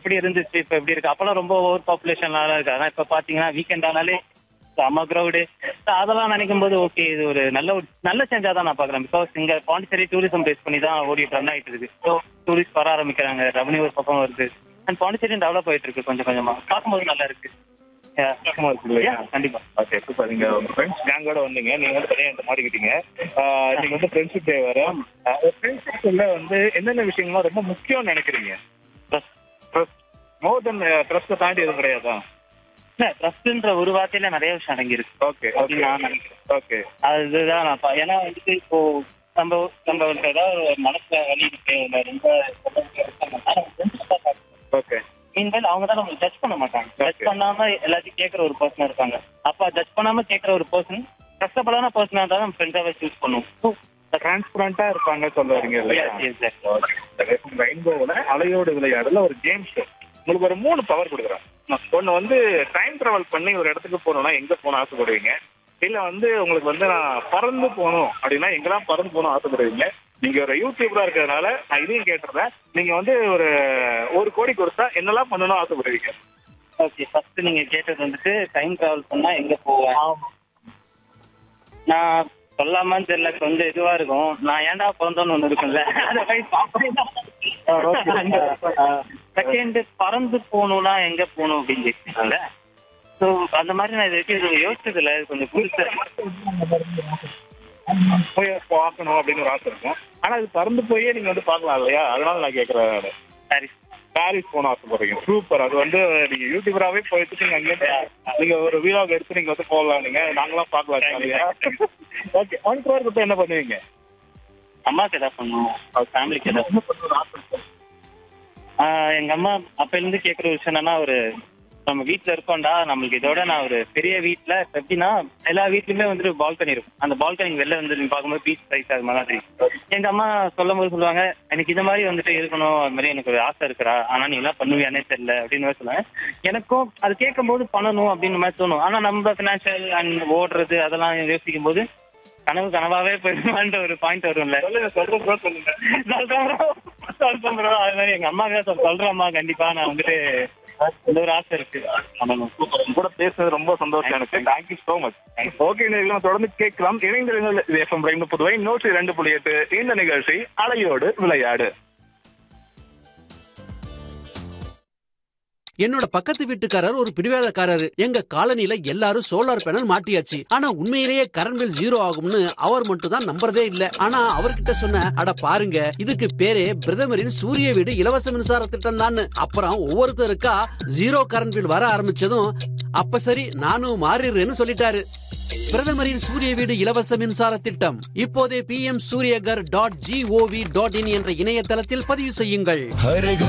எப்படி இருந்துச்சு இப்ப எப்படி இருக்கு அப்பெல்லாம் ரொம்ப ஓவர் பாப்புலேஷன்லாம் இருக்கு ஆனா இப்ப பாத்தீங்கன்னா வீக்கெண்ட் ஆனாலே செம்ம கிரௌடு அதெல்லாம் நினைக்கும் போது ஓகே இது ஒரு நல்ல ஒரு நல்ல சேஞ்சா தான் நான் பாக்குறேன் பிகாஸ் இங்க பாண்டிச்சேரி டூரிசம் பேஸ் பண்ணி தான் ஓடிட்டு ரன் ஆயிட்டு இருக்கு ஸோ டூரிஸ்ட் வர ஆரம்பிக்கிறாங்க ரெவன்யூ ஒரு பக்கம் வருது அண்ட் பாண்டிச்சேரி டெவலப் ஆயிட்டு இருக்கு கொஞ்சம் கொஞ்சமா பார்க்கும்போது நல்லா இருக்கு Yeah. சந்தோஷமா இருக்கு இல்லையா Yeah, கண்டிப்பா ஓகே சூப்பர் நீங்க உங்க ஃப்ரெண்ட்ஸ் கேங்கோட வந்தீங்க நீங்க வந்து தனியா இந்த மாட்டிக்கிட்டீங்க ஆஹ் நீங்க வந்து ஃப்ரெண்ட்ஷிப் டே வர ஃப்ரெண்ட்ஷிப்ல வந்து என்னென்ன விஷயங்கள்லாம் ரொம்ப முக்கியம்னு நினைக்கிறீங்க ட்ரஸ்ட் மோர் தென் ட்ரஸ்ட்டை தாண்டி எதுவும் கிடையாதா இல்ல ட்ரஸ்ட்ன்ற ஒரு வார்த்தையில நிறைய விஷயம் அடங்கி இருக்கு ஓகே ஓகே அப்படின்னு நான் நினைக்கிறேன் ஓகே அதுதான் நான் பா- ஏன்னா வந்துட்டு இப்போ நம்ம நம்ம ஏதாவது ஒரு மனசுல வலி இருக்கு இல்ல ரொம்ப ஓகே மீன்வேல் அவங்க தான் நம்ம ஜட்ஜ் பண்ண மாட்டாங்க ஜட்ஜ் Okay. பண்ணாம எல்லாத்தையும் கேட்கற ஒரு பர்சன் இருப்பாங்க அப்ப ஜட்ஜ் பண்ணாம கேட்கற ஒரு பர்சன் கஷ்டப்படாத பர்சனா தான் நம்ம ஃப்ரெண்டாவே சூஸ் பண்ணுவோம் டிரான்ஸ்பரண்டா இருப்பாங்க சொல்ல வரீங்க இல்லையா Yes, yes, yes. ரெயின்போவில் அலையோடு விளையாடுல ஒரு கேம் ஷோ உங்களுக்கு ஒரு மூணு பவர் கொடுக்குறேன் ஒன்னு வந்து டைம் டிராவல் பண்ணி ஒரு இடத்துக்கு போகணும்னா எங்க போகணும் ஆசைப்படுவீங்க இல்ல வந்து உங்களுக்கு வந்து நான் பறந்து போகணும் அப்படின்னா எங்கெல்லாம் பறந்து போகணும் ஆசைப்படுவீங்க நீங்க ஒரு யூடியூபரா இருக்கிறதுனால நான் இதையும் கேட்டுறேன் நீங்க வந்து ஒரு ஒரு கோடி கொடுத்தா என்னெல்லாம் பண்ணணும் ஆசைப்படுவீங்க ஓகே ஃபர்ஸ்ட் நீங்க கேட்டது வந்துட்டு டைம் டிராவல் பண்ணா எங்க போவேன் நான் சொல்லாமன்னு தெரியல கொஞ்சம் இதுவா இருக்கும் நான் ஏன்டா பிறந்தோன்னு ஒண்ணு இருக்கும்ல அதை போய் செகண்ட் பறந்து போகணும்னா எங்க போகணும் அப்படின்னு கேட்டீங்கல்ல ஸோ அந்த மாதிரி நான் இது வரைக்கும் இது யோசிச்சது இல்லை இது கொஞ்சம் புதுசா போய் பார்க்கணும் அப்படின்னு ஒரு ஆசை இருக்கும் ஆனா அது பறந்து போயே நீங்க வந்து பார்க்கலாம் இல்லையா அதனால நான் கேட்கறேன் நானு. சரி பாரிஸ் போன ஆசைப்படுறீங்க சூப்பர் அது வந்து நீங்க யூடியூபராவே போயிட்டு நீங்க அங்கே நீங்க ஒரு வீலாக் எடுத்து நீங்க வந்து போகலாம் நீங்க நாங்களாம் பார்க்கலாம் இல்லையா ஓகே ஒன் க்ரோர் கொடுத்தா என்ன பண்ணுவீங்க அம்மாக்கு ஏதாவது பண்ணுவோம் ஃபேமிலிக்கு ஏதாவது என்ன பண்ணணும்னு ஆசை இருக்கும்? ஆஹ் எங்க அம்மா அப்ப இருந்து கேக்குற விஷயம் என்னன்னா ஒரு நம்ம வீட்ல இருக்கோம்டா நம்மளுக்கு இதோட நான் ஒரு பெரிய வீட்ல இப்ப எப்படின்னா எல்லா வீட்லயுமே வந்துட்டு பால்கனி இருக்கும் அந்த பால்கனி வெளில வந்து நீங்க பார்க்கும்போது பீச் சைஸ் அது மாதிரி எங்க அம்மா சொல்லும் போது சொல்லுவாங்க எனக்கு இந்த மாதிரி வந்துட்டு இருக்கணும் அது மாதிரி எனக்கு ஒரு ஆசை இருக்குடா ஆனா நீ எல்லாம் பண்ணுவியானே தெரியல அப்படின்னு மாதிரி சொல்லுவேன் எனக்கும் அது கேட்கும் போது பண்ணணும் அப்படின்னு மாதிரி தோணும் ஆனா நம்ம பினான்சியல் அண்ட் ஓடுறது அதெல்லாம் யோசிக்கும் போது கனவு கனவாவே போயிருமான்ற ஒரு பாயிண்ட் வரும்ல சொல்லுங்க சொல்றேன் bro, சொல்லுங்க சொல்றேன் bro. சொல்றேன் bro. அது மாதிரி எங்க அம்மாவே சொல்~ சொல்றேம்மா கண்டிப்பா நான் வந்துட்டு இந்த ஒரு ஆசை இருக்கு பண்ணணும் உங்க கூட பேசுனது ரொம்ப சந்தோஷம் எனக்கு தேங்க்யூ சோ மச் ஓகே நம்ம தொடர்ந்து கேட்கலாம் இணைந்திருங்கள் இது எஃப்எம் ரெண்டு புதுவை நூற்றி ரெண்டு புள்ளி எட்டு இந்த நிகழ்ச்சி அலையோடு விளையாடு என்னோட பக்கத்து வீட்டுக்காரர் ஒரு பிடிவாதக்காரரு எங்க காலனில எல்லாரும் சோலார் பேனல் மாட்டியாச்சு ஆனா உண்மையிலேயே கரண்ட் பில் ஜீரோ ஆகும்னு அவர் மட்டும் தான் நம்புறதே இல்ல ஆனா அவர்கிட்ட சொன்ன அட பாருங்க இதுக்கு பேரே பிரதமரின் சூரிய வீடு இலவச மின்சார திட்டம் தான் அப்புறம் ஒவ்வொருத்தருக்கா ஜீரோ கரண்ட் பில் வர ஆரம்பிச்சதும் அப்ப சரி நானும் மாறிடுறேன்னு சொல்லிட்டாரு பிரதமரின் சூரிய வீடு இலவச மின்சார திட்டம் இப்போதே P M Suryaghar dot gov dot in என்ற இணையதளத்தில் பதிவு செய்யுங்கள் हर घर